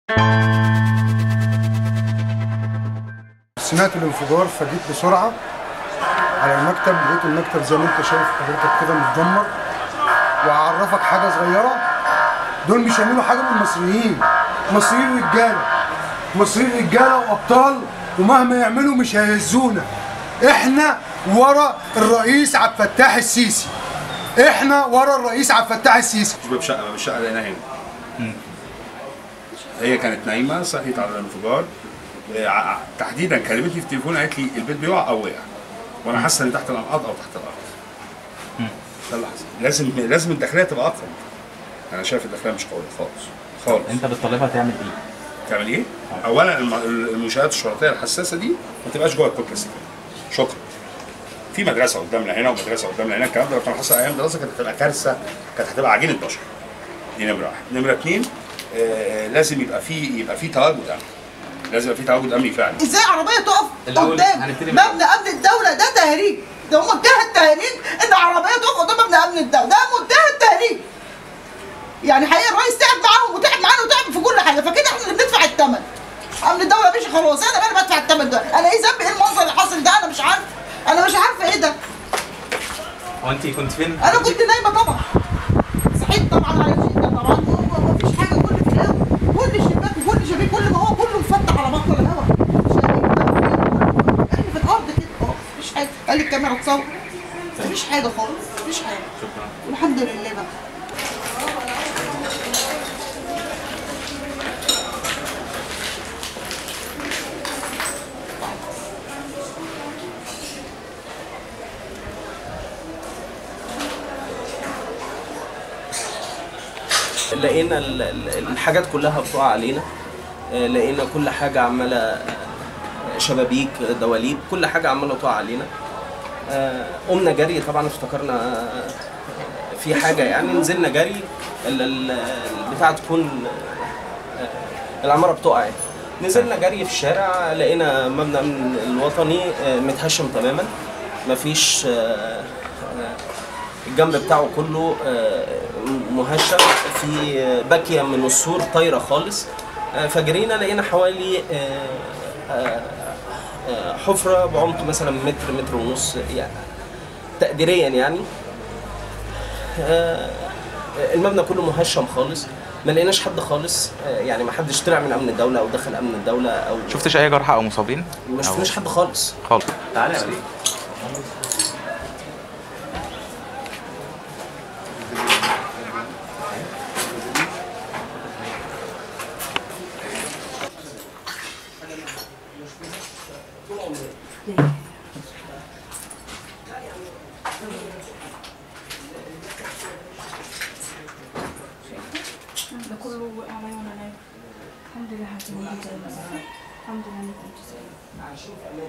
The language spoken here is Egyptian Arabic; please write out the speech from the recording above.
سمعت الانفجار فجيت بسرعه على المكتب لقيت المكتب زي ما انت شايف حضرتك كده متدمر واعرفك حاجه صغيره دول مش هيعملوا حاجه من المصريين مصريين رجاله مصريين رجاله وابطال ومهما يعملوا مش هيهزونا احنا ورا الرئيس عبد الفتاح السيسي احنا ورا الرئيس عبد الفتاح السيسي مش باب شقه باب الشقه لقيناها هنا هي كانت نايمه صحيت على الانفجار ع- تحديدا كلمتني في التليفون قالت لي البيت بيقع او وقع وانا حاسه ان تحت الانقاض او تحت الارض ده اللي حصل لازم لازم الداخليه تبقى اقوى انا شايف الداخليه مش قويه خالص خالص انت بتطالبها تعمل ايه؟ تعمل ايه؟ اولا الم- المنشات الشرطيه الحساسه دي ما تبقاش جوه الكتله السكنيه شكرا في مدرسه قدامنا هنا ومدرسه قدامنا هنا الكلام ده لو كان حصل ايام دراسه كانت هتبقى كارثه كانت هتبقى عجينه بشر دي نمره واحد نمره اثنين آه لازم يبقى في يبقى في تواجد امني لازم يبقى في تواجد امني فعلا ازاي عربيه تقف الأول قدام هنبتدي مبنى من- امن الدوله ده تهريج ده منتهى التهريج ان عربيه تقف قدام مبنى امن الدوله ده منتهى التهريج يعني حقيقه الرئيس تعب معاهم وتعب معانا وتعب في كل حاجه فكده احنا اللي بندفع الثمن امن الدوله ماشي خلاص انا انا بدفع الثمن ده انا ايه ذنبي ايه المنظر اللي حاصل ده انا مش عارف انا مش عارفه ايه ده هو انت كنت فين؟ انا كنت نايمه طبعا صحيت طبعا على الشده طبعا ومفيش حاجه كل في الهواء كل الشباك وكل شبابيك كل ما هو كله مفتح على بطل الهواء احنا في الارض كده اه مفيش حاجه قال لي الكاميرا تصور مفيش حاجه خالص مفيش حاجه شكرا والحمد لله بقى لقينا ال- ال- الحاجات كلها بتقع علينا آه، لقينا كل حاجة عمالة آه، شبابيك دواليب كل حاجة عمالة تقع علينا آه، قمنا جري طبعا افتكرنا آه، في حاجة يعني نزلنا جري ال- ال- البتاع تكون آه، العمارة بتقع يعني. نزلنا جري في الشارع لقينا مبنى من الوطني آه، متهشم تماما مفيش آه، آه، الجنب بتاعه كله آه، مهشم في آه، باكيه من السور طايره خالص آه، فجرينا لقينا حوالي آه، آه، آه، حفره بعمق مثلا متر متر ونص يعني تقديريا يعني آه، المبنى كله مهشم خالص ما لقيناش حد خالص آه، يعني ما حدش طلع من امن الدوله او دخل امن الدوله او شفتش اي جرحى او مصابين ما شفناش حد خالص خالص تعالى يا وليد ده كله وقع عليا وانا نايم الحمد لله هتنجي الحمد لله انك كنت سليم